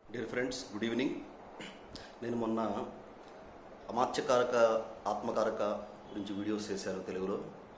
dear friends good evening నేను మొన్న అమాత్యకారక ఆత్మకారక గురించి వీడియోస్ చేశాను తెలుగులో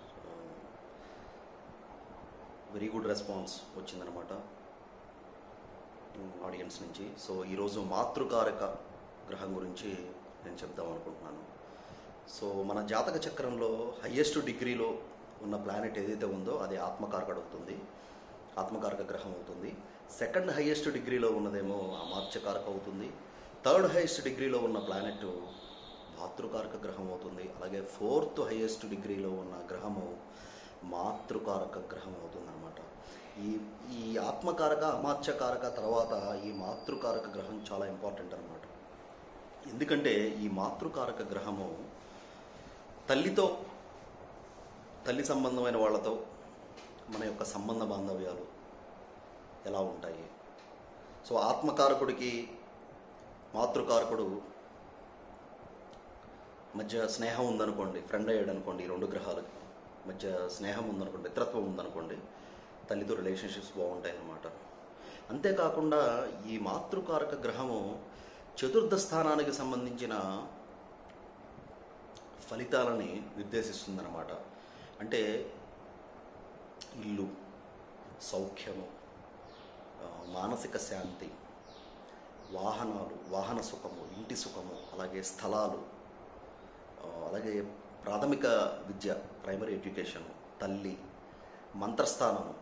వెరీ గుడ్ రెస్పాన్స్ వచ్చిందనమాట ఆడియన్స్ నుంచి సో ఈరోజు మాతృకారక గ్రహం గురించి నేను చెప్దాం అనుకుంటున్నాను సో మన జాతక చక్రంలో హయ్యెస్ట్ డిగ్రీలో ఉన్న ప్లానెట్ ఏదైతే ఉందో అది ఆత్మకారకుడు అవుతుంది ఆత్మకారక గ్రహం అవుతుంది సెకండ్ హైయెస్ట్ డిగ్రీలో ఉన్నదేమో అమాత్యకారక అవుతుంది థర్డ్ హైయెస్ట్ డిగ్రీలో ఉన్న ప్లానెట్ మాతృకారక గ్రహం అవుతుంది అలాగే ఫోర్త్ హైయెస్ట్ డిగ్రీలో ఉన్న గ్రహము మాతృకారక గ్రహం అవుతుంది అనమాట ఈ ఈ ఆత్మకారక అమాత్యకారక తర్వాత ఈ మాతృకారక గ్రహం చాలా ఇంపార్టెంట్ అనమాట ఎందుకంటే ఈ మాతృకారక గ్రహము తల్లితో తల్లి సంబంధమైన వాళ్ళతో మన యొక్క సంబంధ బాంధవ్యాలు ఎలా ఉంటాయి సో ఆత్మకారకుడికి మాతృకారకుడు మధ్య స్నేహం ఉందనుకోండి ఫ్రెండ్ అయ్యాడు అనుకోండి ఈ రెండు గ్రహాలకి మధ్య స్నేహం ఉందనుకోండి మిత్రత్వం ఉందనుకోండి తల్లితో రిలేషన్షిప్స్ బాగుంటాయి అన్నమాట అంతేకాకుండా ఈ మాతృకారక గ్రహము చతుర్థ స్థానానికి సంబంధించిన ఫలితాలని నిర్దేశిస్తుందన్నమాట అంటే ఇల్లు సౌఖ్యము ఆ, మానసిక శాంతి వాహనాలు వాహన సుఖము ఇంటి సుఖము అలాగే స్థలాలు ఆ, అలాగే ప్రాథమిక విద్య ప్రైమరీ ఎడ్యుకేషన్ తల్లి మంత్రస్థానము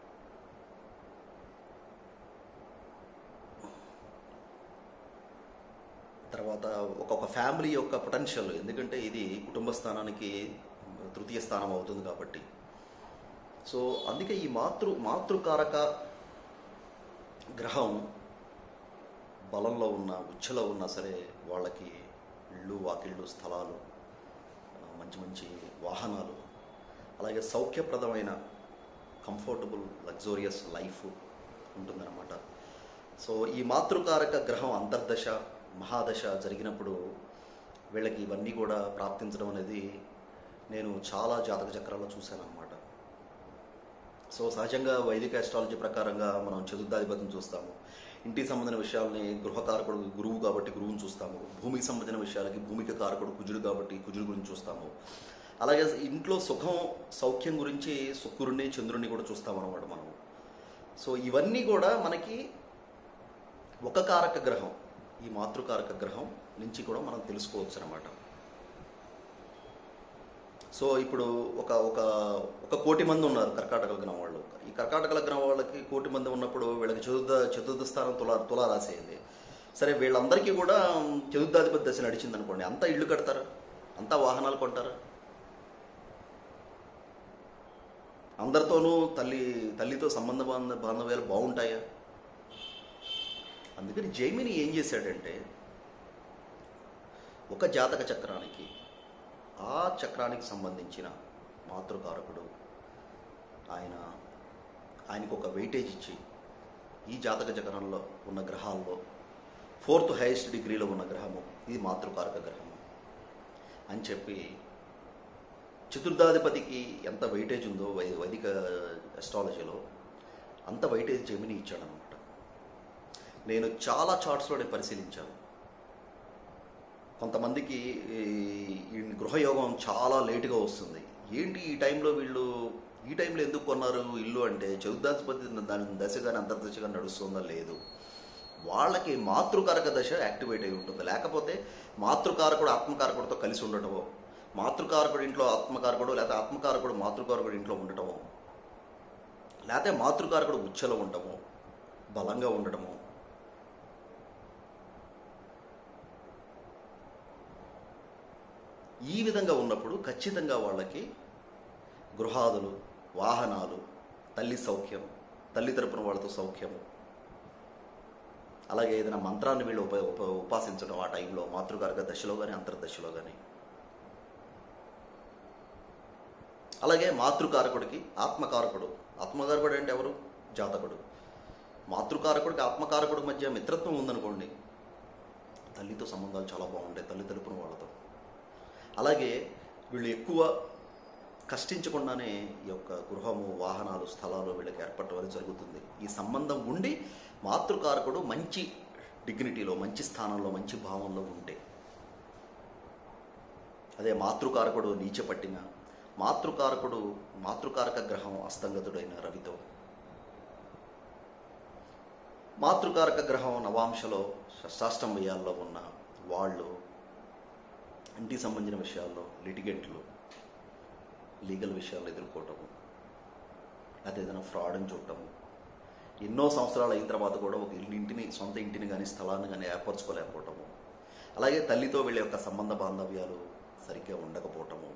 తర్వాత ఒక్కొక్క ఫ్యామిలీ యొక్క పొటెన్షియల్ ఎందుకంటే ఇది కుటుంబ స్థానానికి తృతీయ స్థానం అవుతుంది కాబట్టి సో అందుకే ఈ మాతృ మాతృకారక గ్రహం బలంలో ఉన్న ఉచ్ఛలో ఉన్నా సరే వాళ్ళకి ఇళ్ళు వాకిళ్ళు స్థలాలు ఆ, మంచి మంచి వాహనాలు అలాగే సౌఖ్యప్రదమైన కంఫర్టబుల్ లగ్జోరియస్ లైఫ్ ఉంటుందన్నమాట సో ఈ మాతృకారక గ్రహం అంతర్దశ మహాదశ జరిగినప్పుడు వీళ్ళకి ఇవన్నీ కూడా ప్రాప్తించడం అనేది నేను చాలా జాతక చక్రాల్లో చూశాను అనమాట సో సహజంగా వైదిక అస్ట్రాలజీ ప్రకారంగా మనం చతుర్థాధిపతిని చూస్తాము ఇంటికి సంబంధించిన విషయాల్ని గృహకారకుడు గురువు కాబట్టి గురువుని చూస్తాము భూమికి సంబంధించిన విషయాలకి భూమికి కారకుడు కుజుడు కాబట్టి కుజుడు గురించి చూస్తాము అలాగే ఇంట్లో సుఖం సౌఖ్యం గురించి శుక్రుడిని చంద్రుడిని కూడా చూస్తాం అనమాట మనం సో ఇవన్నీ కూడా మనకి ఒక కారక గ్రహం ఈ మాతృకారక గ్రహం నుంచి కూడా మనం తెలుసుకోవచ్చు అనమాట సో ఇప్పుడు ఒక ఒక ఒక కోటి మంది ఉన్నారు కర్కాటక లగ్నం వాళ్ళు ఈ కర్కాటక లగ్నం వాళ్ళకి కోటి మంది ఉన్నప్పుడు వీళ్ళకి చతుర్థ చతుర్థ స్థానం తులా తులారాశి అయింది సరే వీళ్ళందరికీ కూడా చతుర్థాధిపతి దశ నడిచింది అనుకోండి అంతా ఇల్లు కడతారా అంతా వాహనాలు కొంటారా అందరితోనూ తల్లి తల్లితో సంబంధ బాంధ బాంధవ్యాలు బాగుంటాయా అందుకని జైమిని ఏం చేశాడంటే ఒక జాతక చక్రానికి ఆ చక్రానికి సంబంధించిన మాతృకారకుడు ఆయన ఆయనకు ఒక వెయిటేజ్ ఇచ్చి ఈ జాతక చక్రంలో ఉన్న గ్రహాల్లో ఫోర్త్ హైయెస్ట్ డిగ్రీలో ఉన్న గ్రహము ఇది మాతృకారక గ్రహము అని చెప్పి చతుర్థాధిపతికి ఎంత వెయిటేజ్ ఉందో వై వైదిక అస్ట్రాలజీలో అంత వెయిటేజ్ జమిని ఇచ్చాడనమాట నేను చాలా చార్ట్స్లో నేను పరిశీలించాను కొంతమందికి ఈ- ఈ గృహయోగం చాలా లేటుగా వస్తుంది ఏంటి ఈ టైంలో వీళ్ళు ఈ టైంలో ఎందుకు కొన్నారు ఇల్లు అంటే చౌదాధిపతి దాని దశ కానీ అంతర్దశ కానీ నడుస్తుందా లేదు వాళ్ళకి మాతృకారక దశ యాక్టివేట్ అయి ఉంటుంది లేకపోతే మాతృకారకుడు ఆత్మకారకుడితో కలిసి ఉండటమో మాతృకారకుడు ఇంట్లో ఆత్మకారకుడు లేకపోతే ఆత్మకారకుడు మాతృకారకుడు ఇంట్లో ఉండటమో లేకపోతే మాతృకారకుడు ఉచ్చలో ఉండటము బలంగా ఉండటము ఈ విధంగా ఉన్నప్పుడు ఖచ్చితంగా వాళ్ళకి గృహాదులు వాహనాలు తల్లి సౌఖ్యం తల్లి తరపున వాళ్ళతో సౌఖ్యము అలాగే ఏదైనా మంత్రాన్ని వీళ్ళు ఉప ఉప ఉపాసించడం ఆ టైంలో మాతృకారక దశలో కానీ అంతర్దశలో కానీ అలాగే మాతృకారకుడికి ఆత్మకారకుడు ఆత్మకారకుడు అంటే ఎవరు జాతకుడు మాతృకారకుడికి ఆత్మకారకుడి మధ్య మిత్రత్వం ఉందనుకోండి తల్లితో సంబంధాలు చాలా బాగుంటాయి తల్లి తరపున వాళ్ళతో అలాగే వీళ్ళు ఎక్కువ కష్టించకుండానే ఈ యొక్క గృహము వాహనాలు స్థలాలు వీళ్ళకి ఏర్పడటం అనేది జరుగుతుంది ఈ సంబంధం ఉండి మాతృకారకుడు మంచి డిగ్నిటీలో మంచి స్థానంలో మంచి భావంలో ఉంటే అదే మాతృకారకుడు నీచపట్టిన మాతృకారకుడు మాతృకారక గ్రహం అస్తంగతుడైన రవితో మాతృకారక గ్రహం నవాంశలో షష్టాష్టం వ్యయాల్లో ఉన్న వాళ్ళు ఇంటికి సంబంధించిన విషయాల్లో లిటిగెంట్లు లీగల్ విషయాలు ఎదుర్కోవటము లేకపోతే ఏదైనా ఫ్రాడ్ని చూడటము ఎన్నో సంవత్సరాలు అయిన తర్వాత కూడా ఒక ఇల్లు ఇంటిని సొంత ఇంటిని కానీ స్థలాన్ని కానీ ఏర్పరచుకోలేకపోవటము అలాగే తల్లితో వీళ్ళ యొక్క సంబంధ బాంధవ్యాలు సరిగ్గా ఉండకపోవటము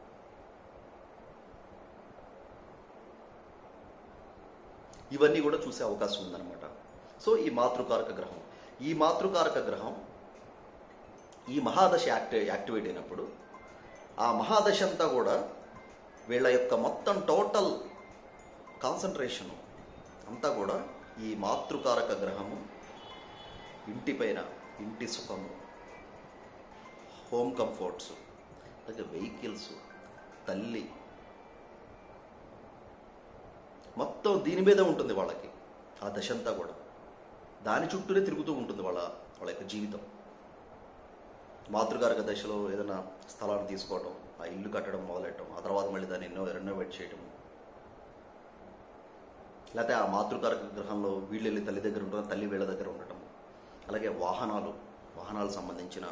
ఇవన్నీ కూడా చూసే అవకాశం ఉందన్నమాట సో ఈ మాతృకారక గ్రహం ఈ మాతృకారక గ్రహం ఈ మహాదశ యాక్టి యాక్టివేట్ అయినప్పుడు ఆ మహాదశ అంతా కూడా వీళ్ళ యొక్క మొత్తం టోటల్ కాన్సన్ట్రేషను అంతా కూడా ఈ మాతృకారక గ్రహము ఇంటిపైన ఇంటి సుఖము హోమ్ కంఫర్ట్స్ అలాగే వెహికల్స్ తల్లి మొత్తం దీని మీద ఉంటుంది వాళ్ళకి ఆ దశ అంతా కూడా దాని చుట్టూనే తిరుగుతూ ఉంటుంది వాళ్ళ వాళ్ళ యొక్క జీవితం మాతృగారక దశలో ఏదైనా స్థలాన్ని తీసుకోవడం ఆ ఇల్లు కట్టడం మొదలెట్టడం ఆ తర్వాత మళ్ళీ దాన్ని ఎన్నో రెనోవేట్ చేయడం లేకపోతే ఆ మాతృకారక గ్రహంలో వీళ్ళు వెళ్ళి తల్లి దగ్గర ఉండడం తల్లి వీళ్ళ దగ్గర ఉండటం అలాగే వాహనాలు వాహనాలకు సంబంధించిన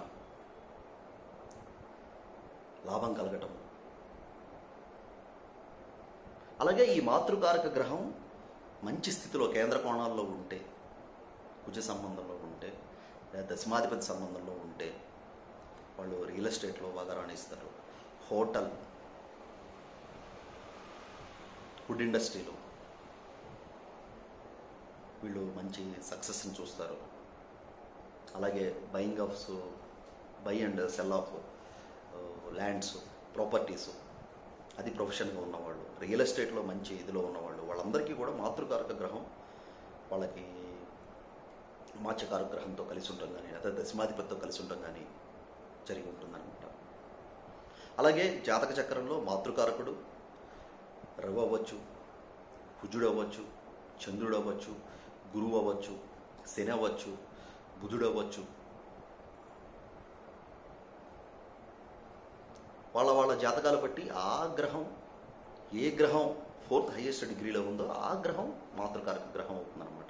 లాభం కలగటం అలాగే ఈ మాతృకారక గ్రహం మంచి స్థితిలో కేంద్ర కోణాల్లో ఉంటే కుజ సంబంధంలో ఉంటే లేదా దశమాధిపతి సంబంధంలో ఉంటే వాళ్ళు రియల్ ఎస్టేట్లో బాగా రాణిస్తారు హోటల్ ఫుడ్ ఇండస్ట్రీలో వీళ్ళు మంచి సక్సెస్ని చూస్తారు అలాగే buying offs buy and sell of lands properties అది ప్రొఫెషన్గా ఉన్నవాళ్ళు రియల్ ఎస్టేట్లో మంచి ఇదిలో ఉన్నవాళ్ళు వాళ్ళందరికీ కూడా మాతృకారక గ్రహం వాళ్ళకి మాత్స్యకారక గ్రహంతో కలిసి ఉండటం కానీ లేదా దశమాధిపతితో కలిసి ఉండటం కానీ జరిగి ఉంటుందన్నమాట అలాగే జాతక చక్రంలో మాతృకారకుడు రవి అవ్వచ్చు కుజుడు అవ్వచ్చు చంద్రుడు అవ్వచ్చు గురువు అవ్వచ్చు శని అవ్వచ్చు బుధుడు అవ్వచ్చు వాళ్ళ వాళ్ళ జాతకాలు బట్టి ఆ గ్రహం ఏ గ్రహం ఫోర్త్ హైయెస్ట్ డిగ్రీలో ఉందో ఆ గ్రహం మాతృకారక గ్రహం అవుతుందన్నమాట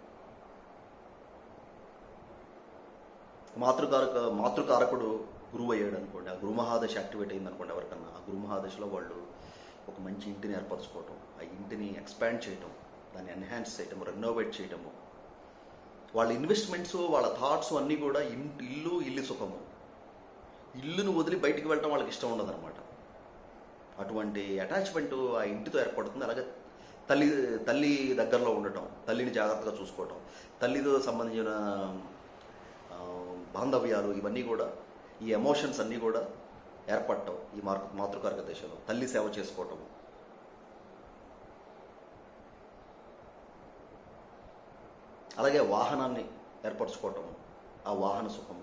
మాతృకారక మాతృకారకుడు గురువు అయ్యాడు అనుకోండి ఆ గురు మహాదశ యాక్టివేట్ అయింది అనుకోండి ఎవరికన్నా ఆ గురు మహాదశలో వాళ్ళు ఒక మంచి ఇంటిని ఏర్పరచుకోవటం ఆ ఇంటిని ఎక్స్పాండ్ చేయటం దాన్ని ఎన్హాన్స్ చేయటం రెనోవేట్ చేయటము వాళ్ళ ఇన్వెస్ట్మెంట్స్ వాళ్ళ థాట్స్ అన్నీ కూడా ఇంటి ఇల్లు ఇల్లు సుఖము ఇల్లును వదిలి బయటికి వెళ్ళటం వాళ్ళకి ఇష్టం ఉండదు అనమాట అటువంటి అటాచ్మెంట్ ఆ ఇంటితో ఏర్పడుతుంది అలాగే తల్లి తల్లి దగ్గరలో ఉండటం తల్లిని జాగ్రత్తగా చూసుకోవటం తల్లితో సంబంధించిన ఆ, బాంధవ్యాలు ఇవన్నీ కూడా ఈ ఎమోషన్స్ అన్నీ కూడా ఏర్పడటం ఈ మాతృ మాతృకారక దశలో తల్లి సేవ చేసుకోవటం అలాగే వాహనాన్ని ఏర్పరచుకోవటం ఆ వాహన సుఖము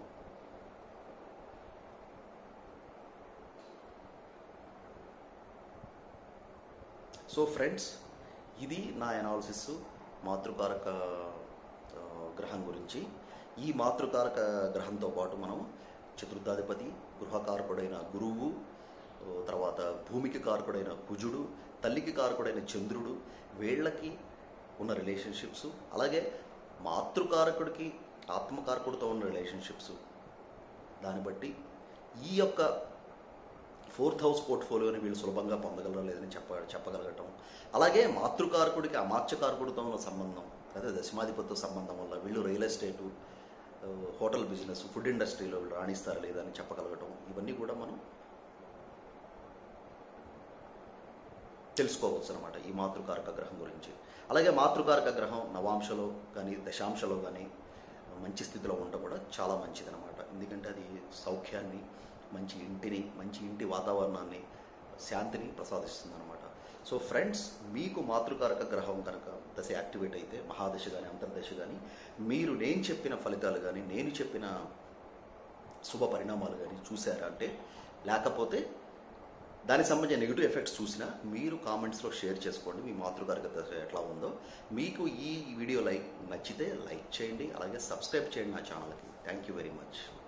సో ఫ్రెండ్స్ ఇది నా ఎనాలిసిస్ మాతృకారక ఆ, గ్రహం గురించి ఈ మాతృకారక గ్రహంతో పాటు మనం చతుర్థాధిపతి గృహకారకుడైన గురువు ఆ, తర్వాత భూమికి కారకుడైన కుజుడు తల్లికి కారకుడైన చంద్రుడు వీళ్ళకి ఉన్న రిలేషన్షిప్స్ అలాగే మాతృకారకుడికి ఆత్మకారకుడితో ఉన్న రిలేషన్షిప్స్ దాన్ని బట్టి ఈ యొక్క ఫోర్త్ హౌస్ పోర్ట్ఫోలియోని వీళ్ళు సులభంగా పొందగలరా లేదని చెప్ప చెప్పగలగటం అలాగే మాతృకారకుడికి అమాత్యకారకుడితో ఉన్న సంబంధం అదే దశమాధిపతితో సంబంధం వల్ల వీళ్ళు రియల్ ఎస్టేటు ఆ, హోటల్ బిజినెస్ ఫుడ్ ఇండస్ట్రీలో వీళ్ళు రాణిస్తారా లేదా అని చెప్పగలగటం ఇవన్నీ కూడా మనం తెలుసుకోవచ్చు అనమాట ఈ మాతృకారక గ్రహం గురించి అలాగే మాతృకారక గ్రహం నవాంశలో కానీ దశాంశలో కానీ మంచి స్థితిలో ఉండడం కూడా చాలా మంచిదన్నమాట ఎందుకంటే అది సౌఖ్యాన్ని మంచి ఇంటిని మంచి ఇంటి వాతావరణాన్ని శాంతిని ప్రసాదిస్తుంది అనమాట సో ఫ్రెండ్స్ మీకు మాతృకారక గ్రహం కనుక దశ యాక్టివేట్ అయితే మహాదశ కానీ అంతర్దశ కానీ మీరు నేను చెప్పిన ఫలితాలు కానీ నేను చెప్పిన శుభ పరిణామాలు కానీ చూసారా అంటే లేకపోతే దానికి సంబంధించిన నెగిటివ్ ఎఫెక్ట్స్ చూసినా మీరు కామెంట్స్లో షేర్ చేసుకోండి మీ మాతృగారికి దశ ఎట్లా ఉందో మీకు ఈ వీడియో లైక్ నచ్చితే లైక్ చేయండి అలాగే సబ్స్క్రైబ్ చేయండి నా ఛానల్కి థ్యాంక్ యూ వెరీ మచ్